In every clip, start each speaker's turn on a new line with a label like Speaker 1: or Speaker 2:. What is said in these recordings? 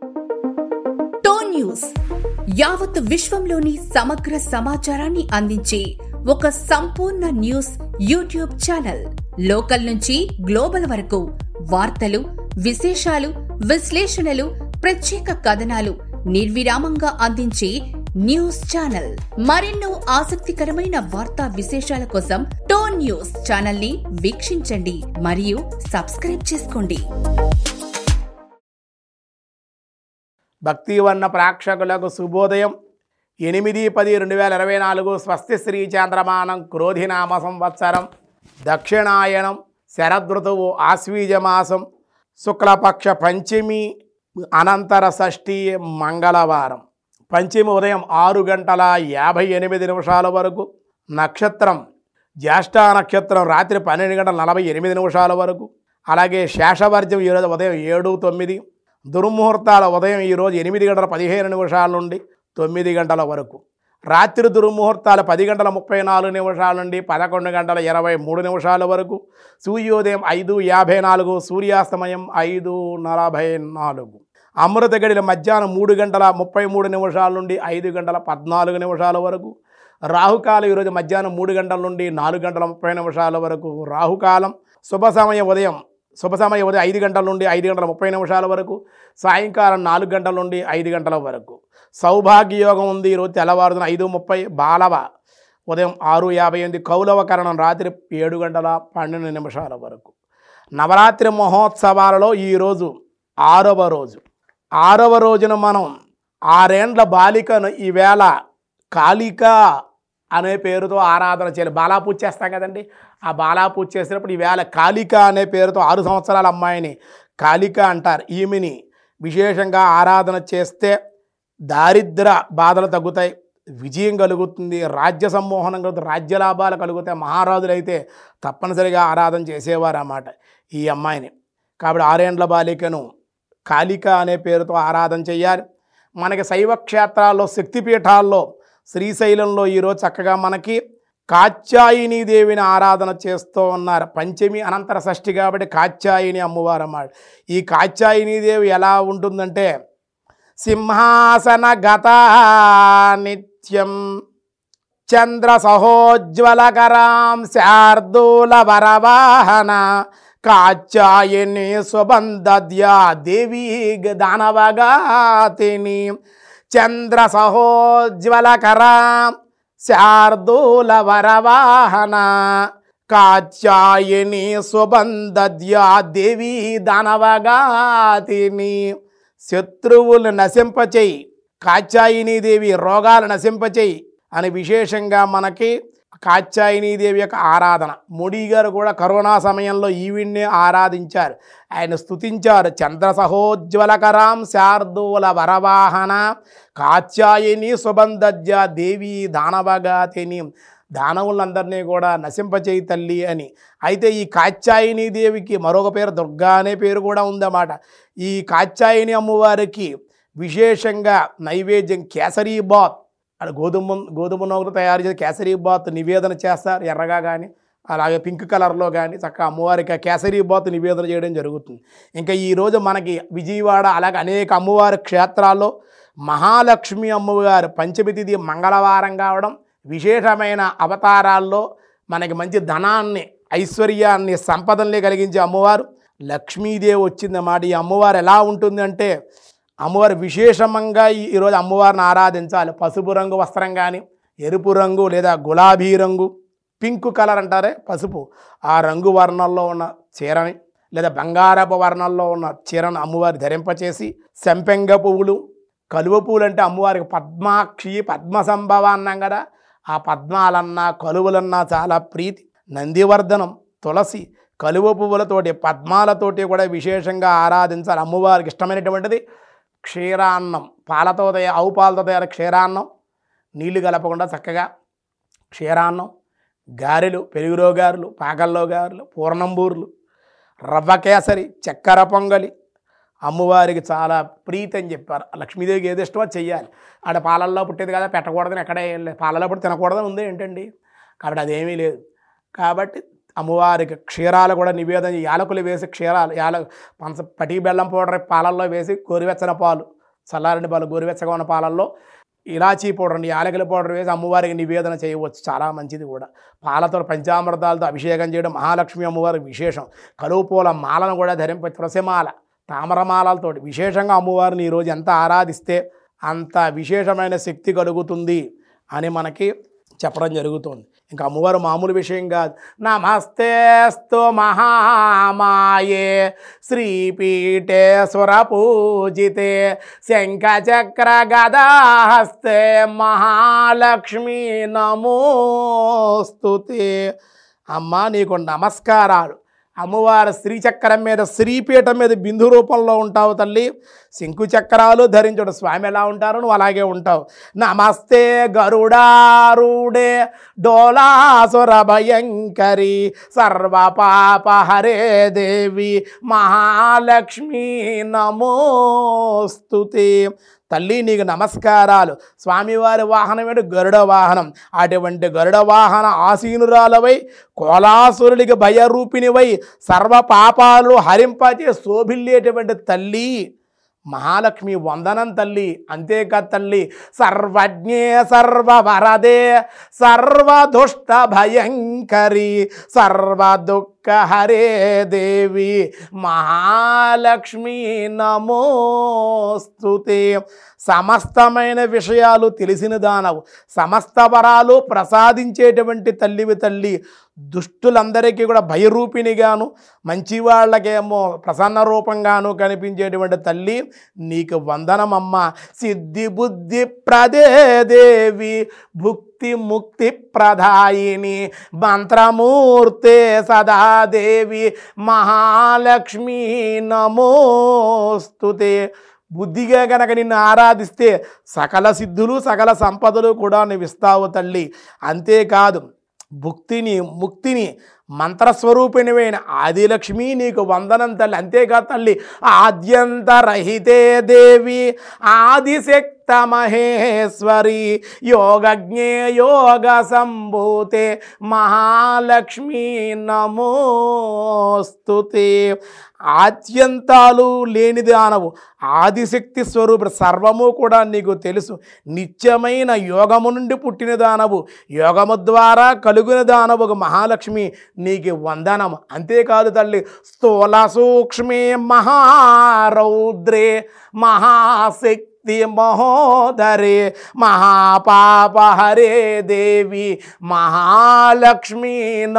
Speaker 1: Tone news యావత్ విశ్వంలోని సమగ్ర సమాచారాన్ని అందించే ఒక సంపూర్ణ న్యూస్ యూట్యూబ్ ఛానల్ లోకల్ నుంచి గ్లోబల్ వరకు వార్తలు విశేషాలు విశ్లేషణలు ప్రత్యేక కథనాలు నిర్విరామంగా అందించే న్యూస్ ఛానల్ మరెన్నో ఆసక్తికరమైన వార్తా విశేషాల కోసం టోన్ న్యూస్ ఛానల్ ని వీక్షించండి మరియు సబ్స్క్రైబ్ చేసుకోండి
Speaker 2: భక్తివన్న ప్రేక్షకులకు శుభోదయం ఎనిమిది పది రెండు వేల ఇరవై నాలుగు స్వస్తి శ్రీ చాంద్రమానం క్రోధినామ సంవత్సరం దక్షిణాయనం శరదృతువు ఆశ్వీజమాసం శుక్లపక్ష పంచమి అనంతర షష్ఠి మంగళవారం పంచమి ఉదయం ఆరు గంటల యాభై ఎనిమిది నిమిషాల వరకు నక్షత్రం జ్యేష్ఠ నక్షత్రం రాత్రి పన్నెండు గంటల నలభై ఎనిమిది నిమిషాల వరకు అలాగే శేషవర్జం ఈరోజు ఉదయం ఏడు తొమ్మిది దుర్ముహూర్తాల ఉదయం ఈరోజు ఎనిమిది గంటల పదిహేను నిమిషాల నుండి తొమ్మిది గంటల వరకు రాత్రి దుర్ముహూర్తాలు పది గంటల ముప్పై నాలుగు నిమిషాల నుండి పదకొండు గంటల ఇరవై మూడు నిమిషాల వరకు సూర్యోదయం ఐదు యాభై నాలుగు సూర్యాస్తమయం ఐదు నలభై నాలుగు అమృత గడిల మధ్యాహ్నం మూడు గంటల ముప్పై మూడు నిమిషాల నుండి ఐదు గంటల పద్నాలుగు నిమిషాల వరకు రాహుకాలం ఈరోజు మధ్యాహ్నం మూడు గంటల నుండి నాలుగు గంటల ముప్పై నిమిషాల వరకు రాహుకాలం శుభ సమయం ఉదయం శుభ సమయం ఉదయం ఐదు గంటల నుండి ఐదు గంటల ముప్పై నిమిషాల వరకు సాయంకాలం నాలుగు గంటల నుండి ఐదు గంటల వరకు సౌభాగ్య యోగం ఉంది ఈరోజు తెల్లవారుదున ఐదు ముప్పై బాలవ ఉదయం ఆరు యాభై ఎనిమిది కౌలవ కరణం రాత్రి ఏడు గంటల పన్నెండు నిమిషాల వరకు నవరాత్రి మహోత్సవాలలో ఈరోజు ఆరవ రోజు ఆరవ రోజున మనం ఆరేండ్ల బాలికను ఈవేళ కాళిక అనే పేరుతో ఆరాధన చేయాలి బాలా పూజ చేస్తాం కదండి ఆ బాలా పూజ చేసినప్పుడు ఈవేళ కాళిక అనే పేరుతో ఆరు సంవత్సరాల అమ్మాయిని కాళిక అంటారు ఈమెని విశేషంగా ఆరాధన చేస్తే దారిద్ర బాధలు తగ్గుతాయి విజయం కలుగుతుంది రాజ్య సమ్మోహనం కలుగుతుంది రాజ్య లాభాలు కలుగుతాయి మహారాజులైతే తప్పనిసరిగా ఆరాధన చేసేవారు అన్నమాట ఈ అమ్మాయిని కాబట్టి ఆరేండ్ల బాలికను కాళిక అనే పేరుతో ఆరాధన చేయాలి మనకి శైవ క్షేత్రాల్లో శక్తిపీఠాల్లో శ్రీశైలంలో ఈరోజు చక్కగా మనకి కాత్యాయిని దేవిని ఆరాధన చేస్తూ ఉన్నారు పంచమి అనంతర షష్ఠి కాబట్టి కాత్యాయిని అమ్మవారు అన్నమాట ఈ కాత్యాయిని దేవి ఎలా ఉంటుందంటే సింహాసన గత నిత్యం చంద్ర సహోజ్వలకరాం శార్దూల వరవాహన కాచాయని సుబంధ్యా దేవీ దానవగాతిని చంద్ర సహోజ్వలకరాం శార్దూల వరవాహన కాచాయని సుబంధ్యా దేవీ దానవగాతిని శత్రువులు నశింపచేయి కాచాయినీదేవి రోగాలు నశింపచేయి అని విశేషంగా మనకి కాచాయినీదేవి యొక్క ఆరాధన మోడీ గారు కూడా కరోనా సమయంలో ఈవిడ్ని ఆరాధించారు ఆయన స్తుతించారు చంద్ర సహోజ్వలకరాం శార్దూల వరవాహన కాచాయిని సుబంధజ్య దేవి దానవగాతిని దానవులందరినీ కూడా నశింపచేయి తల్లి అని అయితే ఈ కాత్యాయిని దేవికి మరొక పేరు దుర్గా అనే పేరు కూడా ఉందన్నమాట ఈ కాత్యాయిని అమ్మవారికి విశేషంగా నైవేద్యం కేసరీ బాత్ అది గోధుమ గోధుమ నూనెతో తయారు చేసి కేసరీ బాత్ నివేదన చేస్తారు ఎర్రగా కానీ అలాగే పింక్ కలర్లో కానీ చక్కగా అమ్మవారికి ఆ కేసరీ బాత్ నివేదన చేయడం జరుగుతుంది ఇంకా ఈరోజు మనకి విజయవాడ అలాగే అనేక అమ్మవారి క్షేత్రాల్లో మహాలక్ష్మి అమ్మవారు పంచమి తిథి మంగళవారం కావడం విశేషమైన అవతారాల్లో మనకి మంచి ధనాన్ని ఐశ్వర్యాన్ని సంపదల్ని కలిగించే అమ్మవారు లక్ష్మీదేవి వచ్చిందన్నమాట ఈ అమ్మవారు ఎలా ఉంటుందంటే అమ్మవారు విశేషంగా ఈ- ఈరోజు అమ్మవారిని ఆరాధించాలి పసుపు రంగు వస్త్రం కానీ ఎరుపు రంగు లేదా గులాబీ రంగు పింక్ కలర్ అంటారే పసుపు ఆ రంగు వర్ణంలో ఉన్న చీరని లేదా బంగారపు వర్ణంలో ఉన్న చీరను అమ్మవారి ధరింపచేసి సెంపెంగ పువ్వులు కలువ పువ్వులు అంటే అమ్మవారికి పద్మాక్షి పద్మ సంభవ అన్నాం కదా ఆ పద్మాలన్నా కలువలన్నా చాలా ప్రీతి నందివర్ధనం తులసి కలువ పువ్వులతోటి పద్మాలతోటి కూడా విశేషంగా ఆరాధించాలి అమ్మవారికి ఇష్టమైనటువంటిది క్షీరాన్నం పాలతో తయారు ఆవు పాలతో తయారు క్షీరాన్నం నీళ్లు కలపకుండా చక్కగా క్షీరాన్నం గారెలు పెరుగులో గారెలు పాకల్లో గారెలు పూర్ణంబూర్లు రవ్వ కేసరి చక్కెర పొంగలి అమ్మవారికి చాలా ప్రీతి అని చెప్పారు లక్ష్మీదేవికి ఏది ఇష్టమో చెయ్యాలి ఆడ పాలల్లో పుట్టేది కదా పెట్టకూడదని ఎక్కడ ఏం లేదు పాలలో పుట్టి తినకూడదని ఉంది ఏంటండి కాబట్టి అదేమీ లేదు కాబట్టి అమ్మవారికి క్షీరాలు కూడా నివేదన యాలకులు వేసి క్షీరాలు యాల పంచ పటి బెల్లం పౌడర్ పాలల్లో వేసి గోరువెచ్చని పాలు చల్లారని పాలు గోరువెచ్చగా ఉన్న పాలల్లో ఇలాచీ పౌడర్ యాలకుల పౌడర్ వేసి అమ్మవారికి నివేదన చేయవచ్చు చాలా మంచిది కూడా పాలతో పంచామృతాలతో అభిషేకం చేయడం మహాలక్ష్మి అమ్మవారికి విశేషం కలువు పూల మాలను కూడా ధరింప తులసిమాల తామరమాలలతో విశేషంగా అమ్మవారిని ఈరోజు ఎంత ఆరాధిస్తే అంత విశేషమైన శక్తి కలుగుతుంది అని మనకి చెప్పడం జరుగుతుంది ఇంకా అమ్మవారు మామూలు విషయం కాదు నమస్తేస్తు మహామాయే శ్రీపీఠే సురపూజితే శంఖచక్ర గదాహస్తే మహాలక్ష్మి నమోస్తుతే అమ్మ నీకు నమస్కారాలు అమ్మవారు శ్రీచక్రం మీద శ్రీపీఠం మీద బిందు రూపంలో ఉంటావు తల్లి శంకు చక్రాలు ధరించడు స్వామి ఎలా ఉంటారు నువ్వు అలాగే ఉంటావు నమస్తే గరుడారుడే డోలాసుర భయంకరి సర్వ పాప హరే దేవి మహాలక్ష్మి నమోస్తుతే తల్లి నీకు నమస్కారాలు స్వామివారి వాహనం ఏంటి గరుడ వాహనం అటువంటి గరుడ వాహన ఆసీనురాలవై కోలాసురుడికి భయరూపిణివై సర్వ పాపాలు హరింపచే శోభిల్లేటువంటి తల్లి మహాలక్ష్మి వందనం తల్లి అంతేకాదు తల్లి సర్వజ్ఞే సర్వవరదే సర్వదుష్ట భయంకరి సర్వ దుఃఖ హరే దేవి మహాలక్ష్మి నమోస్తుతే సమస్తమైన విషయాలు తెలిసిన దానవు సమస్త వరాలు ప్రసాదించేటువంటి తల్లివి తల్లి దుష్టులందరికీ కూడా భయరూపిణిగాను మంచి వాళ్ళకేమో ప్రసన్న రూపంగాను కనిపించేటువంటి తల్లి నీకు వందనమమ్మ సిద్ధి బుద్ధి ప్రదే దేవి భుక్తి ముక్తి ప్రదాయిని మంత్రమూర్తే సదాదేవి మహాలక్ష్మి నమోస్తుతే బుద్ధిగా గనక నిన్ను ఆరాధిస్తే సకల సిద్ధులు సకల సంపదలు కూడా నువ్వు ఇస్తావు తల్లి అంతేకాదు భుక్తిని ముక్తిని మంత్రస్వరూపిణివైన ఆదిలక్ష్మి నీకు వందనం తల్లి అంతేకాదు తల్లి ఆద్యంతరహితే దేవి ఆదిశక్త మహేశ్వరి యోగజ్ఞే యోగ సంభూతే మహాలక్ష్మి నమోస్తుతే ఆద్యంతాలు లేని దానవు ఆదిశక్తి స్వరూప సర్వము కూడా నీకు తెలుసు నిత్యమైన యోగము నుండి పుట్టిన దానవు యోగము ద్వారా కలుగున దానవు ఒక మహాలక్ష్మి నీకు వందనము అంతేకాదు తల్లి స్థూల సూక్ష్మే మహారౌద్రే మహాశక్తి శక్తి మహోదరే మహాపాపహరే దేవి మహాలక్ష్మి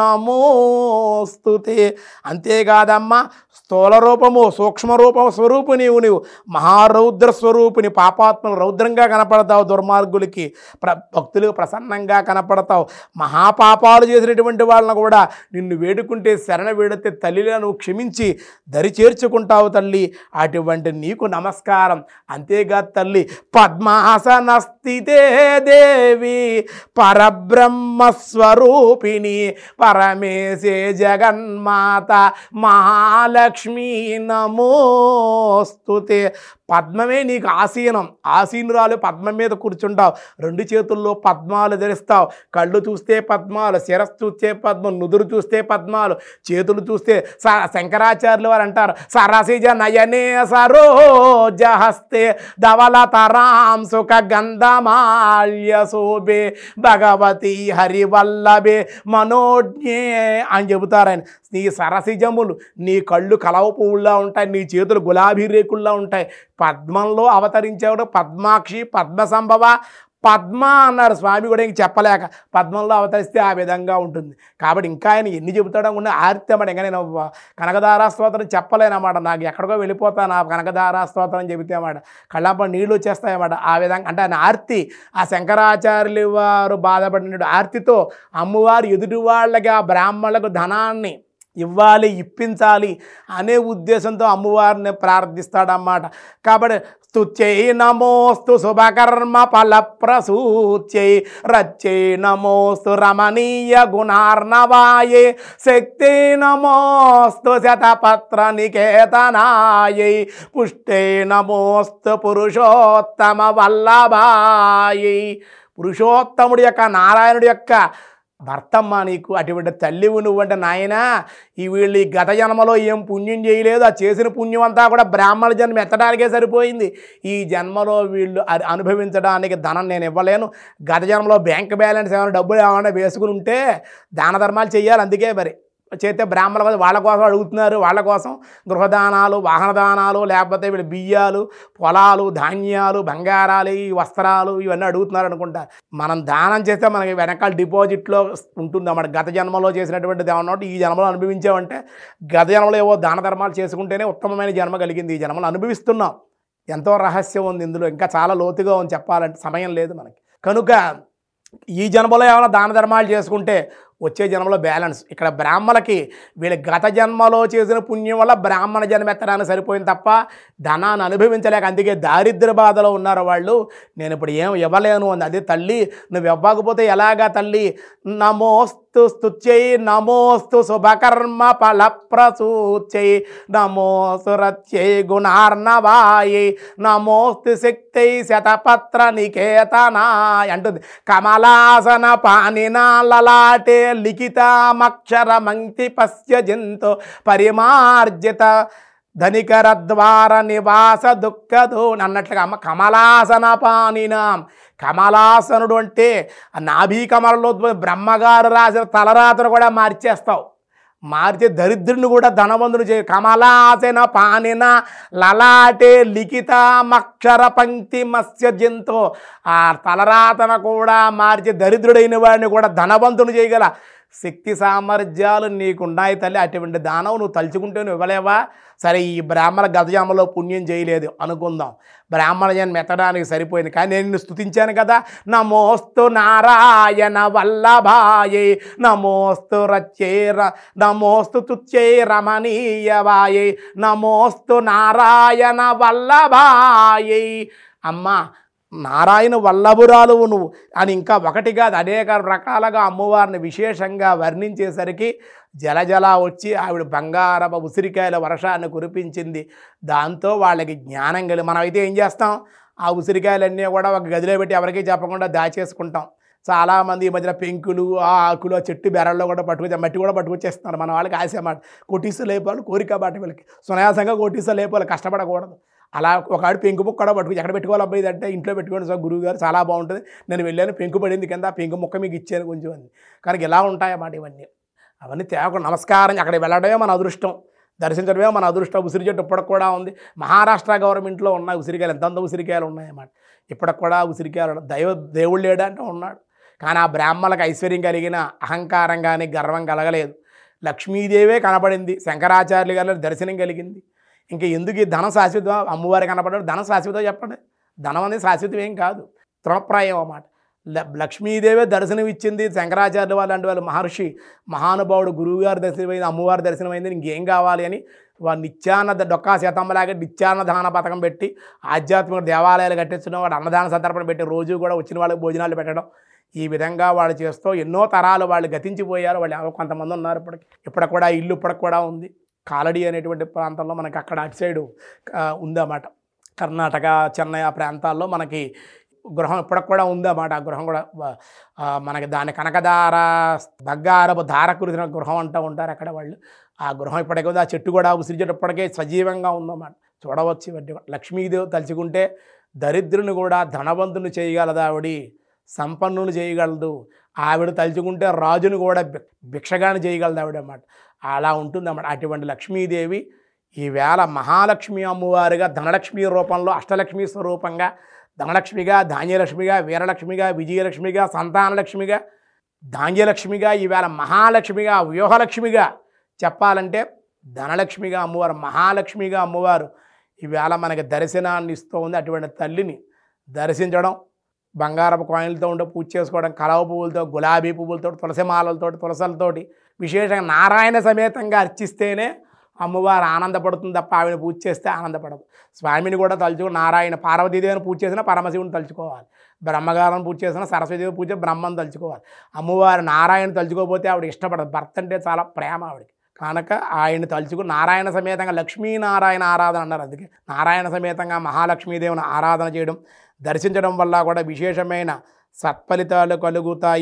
Speaker 2: నమోస్తుతే అంతేకాదమ్మా స్థూల రూపము సూక్ష్మ రూపము స్వరూపు నీవు నీవు మహారౌద్ర స్వరూపుని పాపాత్మలు రౌద్రంగా కనపడతావు దుర్మార్గులకి ప్ర భక్తులకు ప్రసన్నంగా కనపడతావు మహాపాపాలు చేసినటువంటి వాళ్ళని కూడా నిన్ను వేడుకుంటే శరణ వేడితే తల్లిగా నువ్వు క్షమించి దరి చేర్చుకుంటావు తల్లి అటువంటి నీకు నమస్కారం అంతేగా తల్లి పద్మాసన స్థితే దేవి పరబ్రహ్మ స్వరూపిణి పరమేశే జగన్మాత మహాలక్ష్మి నమోస్తుతే పద్మమే నీకు ఆసీనం ఆసీనురాలు పద్మం మీద కూర్చుంటావు రెండు చేతుల్లో పద్మాలు ధరిస్తావు కళ్ళు చూస్తే పద్మాలు శిరస్సు చూస్తే పద్మం నుదురు చూస్తే పద్మాలు చేతులు చూస్తే స- శంకరాచార్యులు వారు అంటారు సరసిజ నయనే సరోజహస్తే ధవలతరాం సుఖ గంధమాల్య శోభే భగవతి హరివల్లభే మనోజ్ఞే అని చెబుతారు ఆయన నీ సరసిజములు నీ కళ్ళు కలవ పువ్వుల్లా ఉంటాయి నీ చేతులు గులాబీ రేకుల్లా ఉంటాయి పద్మంలో అవతరించేవాడు పద్మాక్షి పద్మ సంభవ పద్మ అన్నారు స్వామి కూడా ఇంక చెప్పలేక పద్మంలో అవతరిస్తే ఆ విధంగా ఉంటుంది కాబట్టి ఇంకా ఆయన ఎన్ని చెబుతాడో ఉన్న ఆర్తి అన్నమాట ఇంకా నేను కనకదారా స్తోత్రం చెప్పలేనమాట నాకు ఎక్కడికో వెళ్ళిపోతాను ఆ కనకదారా స్తోత్రం చెబితే అన్నమాట కళ్ళంప నీళ్ళు వచ్చేస్తాయన్నమాట ఆ విధంగా అంటే ఆయన ఆర్తి ఆ శంకరాచార్యులు వారు బాధపడిన ఆర్తితో అమ్మవారు ఎదుటి వాళ్ళకి ఆ బ్రాహ్మణులకు ధనాన్ని ఇవ్వాలి ఇప్పించాలి అనే ఉద్దేశంతో అమ్మవారిని ప్రార్థిస్తాడన్నమాట కాబట్టి స్తుత్యై నమోస్తు శుభకర్మ ఫలప్రసూత్యై రచ్చై నమోస్తు రమణీయ గుణార్ణవాయే శక్తి నమోస్తు శతపత్ర నికేతనాయై పుష్టే నమోస్తు పురుషోత్తమ వల్లభాయై పురుషోత్తముడి యొక్క నారాయణుడి యొక్క భర్తమ్మ నీకు అటువంటి తల్లివు నువ్వంటే నాయనా ఈ వీళ్ళు ఈ గత జన్మలో ఏం పుణ్యం చేయలేదు ఆ చేసిన పుణ్యం అంతా కూడా బ్రాహ్మణ జన్మ ఎత్తడానికే సరిపోయింది ఈ జన్మలో వీళ్ళు అ- అనుభవించడానికి ధనం నేను ఇవ్వలేను గత జన్మలో బ్యాంక్ బ్యాలెన్స్ ఏమైనా డబ్బులు ఏమైనా వేసుకుని ఉంటే దాన ధర్మాలు చేయాలి అందుకే మరి చేస్తే బ్రాహ్మణుల కోసం వాళ్ళ కోసం అడుగుతున్నారు వాళ్ళ కోసం గృహదానాలు వాహనదానాలు లేకపోతే వీళ్ళు బియ్యాలు పొలాలు ధాన్యాలు బంగారాలు ఈ వస్త్రాలు ఇవన్నీ అడుగుతున్నారు అనుకుంటా మనం దానం చేస్తే మనకి వెనకాల డిపాజిట్లో ఉంటుంది అన్నమాట గత జన్మలో చేసినటువంటి ఏమన్నా ఈ జన్మలో అనుభవించామంటే గత జన్మలో ఏవో దాన ధర్మాలు చేసుకుంటేనే ఉత్తమమైన జన్మ కలిగింది ఈ జన్మలో అనుభవిస్తున్నాం ఎంతో రహస్యం ఉంది ఇందులో ఇంకా చాలా లోతుగా ఉంది చెప్పాలంటే సమయం లేదు మనకి కనుక ఈ జన్మలో ఏమైనా దాన ధర్మాలు చేసుకుంటే వచ్చే జన్మలో బ్యాలెన్స్ ఇక్కడ బ్రాహ్మణులకి వీళ్ళ గత జన్మలో చేసిన పుణ్యం వల్ల బ్రాహ్మణ జన్మ ఎత్తడానికి సరిపోయింది తప్ప ధనాన్ని అనుభవించలేక అందుకే దారిద్ర్య బాధలో ఉన్నారు వాళ్ళు నేను ఇప్పుడు ఏం ఇవ్వలేను అంది అదే తల్లి నువ్వు ఇవ్వకపోతే ఎలాగా తల్లి నమోస్తు స్తుత్యై నమోస్తు శుభకర్మ ఫలప్రసూచై నమోస్తు రత్యై గుణార్ణవాయై నమోస్తు శక్తై శతపత్ర నికేతనాయ అంటుంది కమలాసన పానినా లలాటే లిఖితామక్షర మంక్తి పశ్య జంతు పరిమార్జిత ధనికర ద్వార నివాస దుఃఖదో అన్నట్లుగా అమ్మ కమలాసన పానినాం కమలాసనుడు అంటే ఆ నాభీ కమలలో బ్రహ్మగారు రాసిన తలరాతను కూడా మార్చేస్తావు మార్చే దరిద్రుని కూడా ధనవంతుడు చేయ కమలాసన పానిన లలాటే లిఖితామక్షర పంక్తి మత్స్య జంతో ఆ తలరాతన కూడా మార్చి దరిద్రుడైన వాడిని కూడా ధనవంతుడు చేయగల శక్తి సామర్థ్యాలు నీకున్నాయి తల్లి అటువంటి దానం నువ్వు తలుచుకుంటే నువ్వు ఇవ్వలేవా సరే ఈ బ్రాహ్మణ గతజామలో పుణ్యం చేయలేదు అనుకుందాం బ్రాహ్మణ జన్మ ఎత్తడానికి సరిపోయింది కానీ నేను నిన్ను స్తుతించాను కదా నమోస్తు నారాయణ వల్లభాయే నమోస్తు రచ్చేర నమోస్తు తుచ్చే రమణీయవాయే నమోస్తు నారాయణ వల్లభాయే అమ్మా నారాయణ వల్లభురాలువు నువ్వు అని ఇంకా ఒకటి కాదు అనేక రకాలుగా అమ్మవారిని విశేషంగా వర్ణించేసరికి జలజల వచ్చి ఆవిడ బంగారపు ఉసిరికాయల వర్షాన్ని కురిపించింది దాంతో వాళ్ళకి జ్ఞానం కలిగి మనం అయితే ఏం చేస్తాం ఆ ఉసిరికాయలన్నీ కూడా ఒక గదిలో పెట్టి ఎవరికీ చెప్పకుండా దాచేసుకుంటాం చాలామంది ఈ మధ్యన పెంకులు ఆ ఆకులు ఆ చెట్టు బెరల్లో కూడా పట్టుకొచ్చి మట్టి కూడా పట్టుకొచ్చేస్తున్నారు మన వాళ్ళకి ఆశ మాట కొట్టిస్తూ లేపాలి కోరిక మాట వీళ్ళకి సునాయాసంగా కొట్టిస్తూ లేపాలి కష్టపడకూడదు అలా ఒక ఆడు పెంకు ముక్క కూడా పట్టుకుని ఎక్కడ పెట్టుకోవాలి అబ్బాయి అంటే ఇంట్లో పెట్టుకోండి సార్ గురువు గారు చాలా బాగుంటుంది నేను వెళ్ళాను పెంకు పడింది కింద ఆ పెంకు ముక్క మీకు ఇచ్చాను కొంచెం అని కనుక ఇలా ఉంటాయన్నమాట ఇవన్నీ అవన్నీ తేకుండా నమస్కారం అక్కడ వెళ్ళడమే మన అదృష్టం దర్శించడమే మన అదృష్టం ఉసిరి చెట్టు ఇప్పటికి కూడా ఉంది మహారాష్ట్ర గవర్నమెంట్లో ఉన్న ఉసిరికాయలు ఎంతంత ఉసిరికాయలు ఉన్నాయన్నమాట ఇప్పటికి కూడా ఉసిరికాయలు ఉన్నాయి. దైవ దేవుడు లేడా అంటే ఉన్నాడు కానీ ఆ బ్రాహ్మణులకు ఐశ్వర్యం కలిగిన అహంకారం కానీ గర్వం కలగలేదు లక్ష్మీదేవే కనపడింది శంకరాచార్యులు గారి దర్శనం కలిగింది ఇంకా ఎందుకు ఈ ధనం శాశ్వతం అమ్మవారి కనపడ్డాడు ధనం శాశ్వతం చెప్పండి ధనం అనేది శాశ్వతం ఏం కాదు తృణప్రాయం అన్నమాట ల- లక్ష్మీదేవే దర్శనం ఇచ్చింది శంకరాచార్య వాళ్ళు అంటే వాళ్ళు మహర్షి మహానుభావుడు గురువుగారి దర్శనమైంది అమ్మవారి దర్శనమైంది ఇంకేం కావాలి అని వాడు నిత్యాన్న డొక్కా శాతంలాగా నిత్యాన్న దాన పథకం పెట్టి ఆధ్యాత్మిక దేవాలయాలు కట్టించడం వాడు అన్నదాన సందర్భం పెట్టి రోజు కూడా వచ్చిన వాళ్ళకి భోజనాలు పెట్టడం ఈ విధంగా వాళ్ళు చేస్తూ ఎన్నో తరాలు వాళ్ళు గతించిపోయారు వాళ్ళు ఎవరో కొంతమంది ఉన్నారు ఇప్పటికి ఇప్పటికి కూడా ఆ ఇల్లు ఇప్పటికి కూడా ఉంది కాలడి అనేటువంటి ప్రాంతంలో మనకి అక్కడ అటు సైడు ఆ, ఉందన్నమాట కర్ణాటక చెన్నై ఆ ప్రాంతాల్లో మనకి గృహం ఇప్పటికి కూడా ఉందన్నమాట ఆ గృహం కూడా ఆ, మనకి దాని కనకదార బగ్గారపు ధార కురిసిన గృహం అంటూ ఉంటారు అక్కడ వాళ్ళు ఆ గృహం ఇప్పటికే ఉంది ఆ చెట్టు కూడా ఉసిరి చెట్టు ఇప్పటికే సజీవంగా ఉందన్నమాట చూడవచ్చు ఇవన్నీ లక్ష్మీదేవి తలుచుకుంటే దరిద్రుని కూడా ధనవంతుని చేయగలదు ఆవిడి సంపన్నుని చేయగలదు ఆవిడ తలుచుకుంటే రాజును కూడా భి- భిక్షగాని చేయగలదు ఆవిడ అన్నమాట అలా ఉంటుందన్నమాట అటువంటి లక్ష్మీదేవి ఈవేళ మహాలక్ష్మి అమ్మవారిగా ధనలక్ష్మి రూపంలో అష్టలక్ష్మి స్వరూపంగా ధనలక్ష్మిగా ధాన్యలక్ష్మిగా వీరలక్ష్మిగా విజయలక్ష్మిగా సంతానలక్ష్మిగా ధాన్యలక్ష్మిగా ఈవేళ మహాలక్ష్మిగా వ్యూహలక్ష్మిగా చెప్పాలంటే ధనలక్ష్మిగా అమ్మవారు మహాలక్ష్మిగా అమ్మవారు ఈవేళ మనకి దర్శనాన్ని ఇస్తూ ఉంది అటువంటి తల్లిని దర్శించడం బంగారపు కాయిన్లతో ఉండే పూజ చేసుకోవడం కలవ పువ్వులతో గులాబీ పువ్వులతో తులసి మాలలతో తులసలతోటి విశేషంగా నారాయణ సమేతంగా అర్చిస్తేనే అమ్మవారు ఆనందపడుతుంది తప్ప ఆవిడ పూజ చేస్తే ఆనందపడదు స్వామిని కూడా తలుచుకో నారాయణ పార్వతీదేవిని పూజ చేసినా పరమశివుని తలుచుకోవాలి బ్రహ్మగారిని పూజ చేసినా సరస్వతీదేవి పూజ బ్రహ్మను తలుచుకోవాలి అమ్మవారు నారాయణ తలుచుకోకపోతే ఆవిడ ఇష్టపడదు భర్త అంటే చాలా ప్రేమ ఆవిడకి కనుక ఆయన తలుచుకుని నారాయణ సమేతంగా లక్ష్మీనారాయణ ఆరాధన అన్నారు అందుకే నారాయణ సమేతంగా మహాలక్ష్మీదేవిని ఆరాధన చేయడం దర్శించడం వల్ల కూడా విశేషమైన సత్ఫలితాలు కలుగుతాయి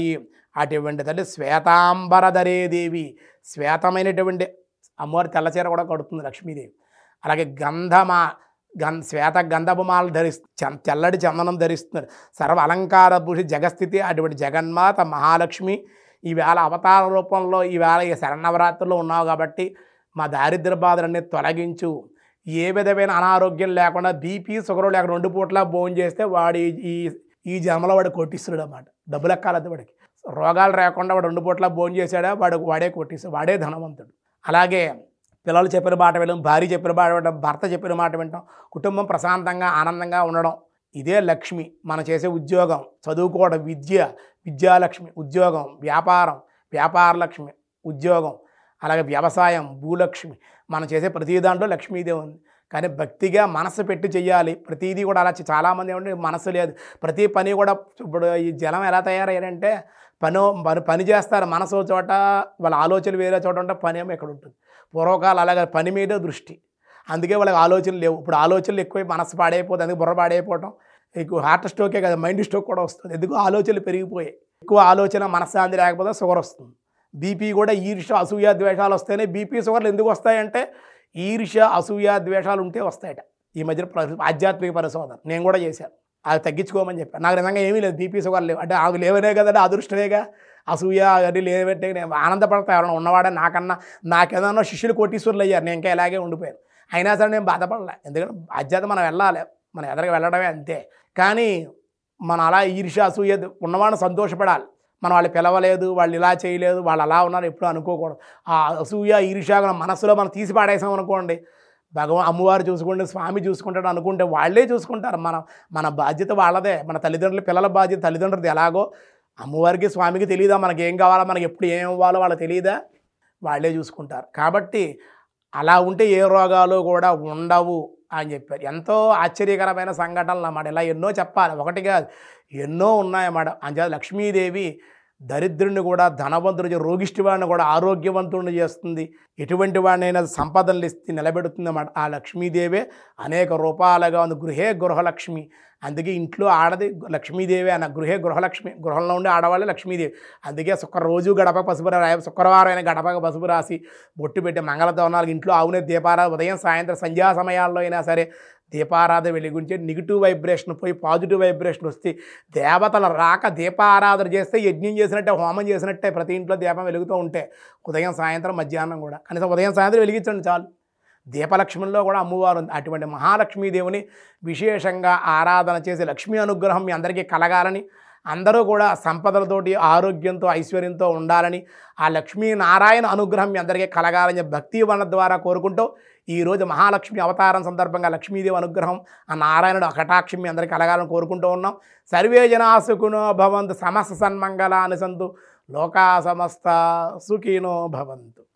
Speaker 2: అటువంటి తల్లి శ్వేతాంబరధరే దేవి శ్వేతమైనటువంటి అమ్మవారి తెల్లచీర కూడా కడుతుంది లక్ష్మీదేవి అలాగే గంధమా గం శ్వేత గంధపుమాలు ధరిస్తు చం- తెల్లటి చందనం ధరిస్తున్నారు సర్వ అలంకార భూషి జగస్థితి అటువంటి జగన్మాత మహాలక్ష్మి ఈవేళ అవతార రూపంలో ఈవేళ ఈ శరణవరాత్రుల్లో ఉన్నావు కాబట్టి మా దారిద్ర బాధలన్నీ తొలగించు ఏ విధమైన అనారోగ్యం లేకుండా బీపీ షుగర్ లేకుండా రెండు పూట్ల భోజనం చేస్తే వాడు ఈ- ఈ ఈ జన్మలో వాడు కొట్టిస్తాడు అన్నమాట డబ్బులు ఎక్కాలద్దు వాడికి రోగాలు రాకుండా వాడు రెండు పూట్ల భోజనం చేశాడా వాడు వాడే కొట్టిస్తాడు వాడే ధనవంతుడు అలాగే పిల్లలు చెప్పిన మాట వినడం భార్య చెప్పిన మాట వినడం భర్త చెప్పిన మాట వినడం కుటుంబం ప్రశాంతంగా ఆనందంగా ఉండడం ఇదే లక్ష్మి మనం చేసే ఉద్యోగం చదువుకోవడం విద్య విద్యాలక్ష్మి ఉద్యోగం వ్యాపారం వ్యాపార లక్ష్మి ఉద్యోగం అలాగే వ్యవసాయం భూలక్ష్మి మనం చేసే ప్రతి దాంట్లో లక్ష్మీదేవి ఉంది కానీ భక్తిగా మనసు పెట్టి చెయ్యాలి ప్రతిదీ కూడా అలా చే- చాలామంది ఏమంటే మనసు లేదు ప్రతి పని కూడా ఇప్పుడు ఈ జలం ఎలా తయారయ్యారంటే పని పని పని చేస్తారు మనసు ఓ చోట వాళ్ళ ఆలోచనలు వేరే చోట ఉంటే పని ఏమో ఇక్కడ ఉంటుంది పూర్వకాలం అలాగే పని మీద దృష్టి అందుకే వాళ్ళకి ఆలోచనలు లేవు ఇప్పుడు ఆలోచనలు ఎక్కువై మనసు పాడైపోతుంది అందుకు బుర్ర పాడైపోవటం ఎక్కువ హార్ట్ స్ట్రోకే కదా మైండ్ స్ట్రోక్ కూడా వస్తుంది ఎందుకు ఆలోచనలు పెరిగిపోయాయి ఎక్కువ ఆలోచన మనశ్శాంతి లేకపోతే షుగర్ వస్తుంది బీపీ కూడా ఈర్ష్య అసూయ ద్వేషాలు వస్తేనే బీపీ షుగర్లు ఎందుకు వస్తాయంటే ఈర్ష్య అసూయ ద్వేషాలు ఉంటే వస్తాయట ఈ మధ్యన ప్ర- ఆధ్యాత్మిక పరిశోధన నేను కూడా చేశాను అది తగ్గించుకోమని చెప్పాను నాకు నిజంగా ఏమీ లేదు బీపీ షుగర్ లేవు అంటే అవి లేవనే కదండి అదృష్టమేగా అసూయ అవన్నీ లేవంటే నేను ఆనందపడతా ఎవరైనా ఉన్నవాడే నాకన్నా నాకేదన్నా శిష్యులు కోటీశ్వరులు అయ్యారు నేను ఇంకా ఇలాగే ఉండిపోయాను అయినా సరే నేను బాధపడలే ఎందుకంటే బాధ్యత మనం వెళ్ళాలి మనం ఎదరికి వెళ్ళడమే అంతే కానీ మనం అలా ఈర్ష్య అసూయ ఉన్నవాడిని సంతోషపడాలి మనం వాళ్ళు పిలవలేదు వాళ్ళు ఇలా చేయలేదు వాళ్ళు అలా ఉన్నారు ఎప్పుడు అనుకోకూడదు ఆ అసూయ ఈర్ష్య మన మనసులో మనం తీసి పాడేసాం అనుకోండి భగవాన్ అమ్మవారు చూసుకుంటే స్వామి చూసుకుంటాడు అనుకుంటే వాళ్ళే చూసుకుంటారు మన మన బాధ్యత వాళ్ళదే మన తల్లిదండ్రుల పిల్లల బాధ్యత తల్లిదండ్రులది ఎలాగో అమ్మవారికి స్వామికి తెలియదా మనకి ఏం కావాలో మనకి ఎప్పుడు ఏం ఇవ్వాలో వాళ్ళకి తెలియదా వాళ్ళే చూసుకుంటారు కాబట్టి అలా ఉంటే ఏ రోగాలు కూడా ఉండవు అని చెప్పారు ఎంతో ఆశ్చర్యకరమైన సంఘటనలు అన్నమాట ఇలా ఎన్నో చెప్పాలి ఒకటి కాదు ఎన్నో ఉన్నాయన్నమాట అంతే లక్ష్మీదేవి దరిద్రుని కూడా ధనవంతుడు రోగిష్టి వాడిని కూడా ఆరోగ్యవంతుడిని చేస్తుంది ఎటువంటి వాడినైనా సంపదలు ఇస్తే నిలబెడుతుంది అన్నమాట ఆ లక్ష్మీదేవే అనేక రూపాలుగా ఉంది గృహే గృహలక్ష్మి అందుకే ఇంట్లో ఆడది లక్ష్మీదేవి అన్న గృహే గృహలక్ష్మి గృహంలో ఉండే ఆడవాళ్ళే లక్ష్మీదేవి అందుకే శుక్ర రోజు గడప పసుపు రా శుక్రవారం అయినా గడపక పసుపు రాసి బొట్టు పెట్టి మంగళతోరణాలు ఇంట్లో ఆవునే దీపారాధన ఉదయం సాయంత్రం సంధ్యా సమయాల్లో అయినా సరే దీపారాధన వెలిగించే నెగిటివ్ వైబ్రేషన్ పోయి పాజిటివ్ వైబ్రేషన్ వస్తే దేవతల రాక దీపారాధన చేస్తే యజ్ఞం చేసినట్టే హోమం చేసినట్టే ప్రతి ఇంట్లో దీపం వెలుగుతూ ఉంటే ఉదయం సాయంత్రం మధ్యాహ్నం కూడా కనీసం ఉదయం సాయంత్రం వెలిగించండి చాలు దీపలక్ష్మిలో కూడా అమ్మవారు ఉంది అటువంటి మహాలక్ష్మీదేవిని విశేషంగా ఆరాధన చేసి లక్ష్మీ అనుగ్రహం మీ అందరికీ కలగాలని అందరూ కూడా సంపదలతోటి ఆరోగ్యంతో ఐశ్వర్యంతో ఉండాలని ఆ లక్ష్మీ నారాయణ అనుగ్రహం మీ అందరికీ కలగాలని చెప్పి భక్తి వన ద్వారా కోరుకుంటూ ఈరోజు మహాలక్ష్మి అవతారం సందర్భంగా లక్ష్మీదేవి అనుగ్రహం ఆ నారాయణుడు కటాక్షం మీ అందరికీ కలగాలని కోరుకుంటూ ఉన్నాం సర్వే జనాసుకునో భవంతు సమస్త సన్మంగళాని సంతు లోకా సమస్త సుఖినో భవంతు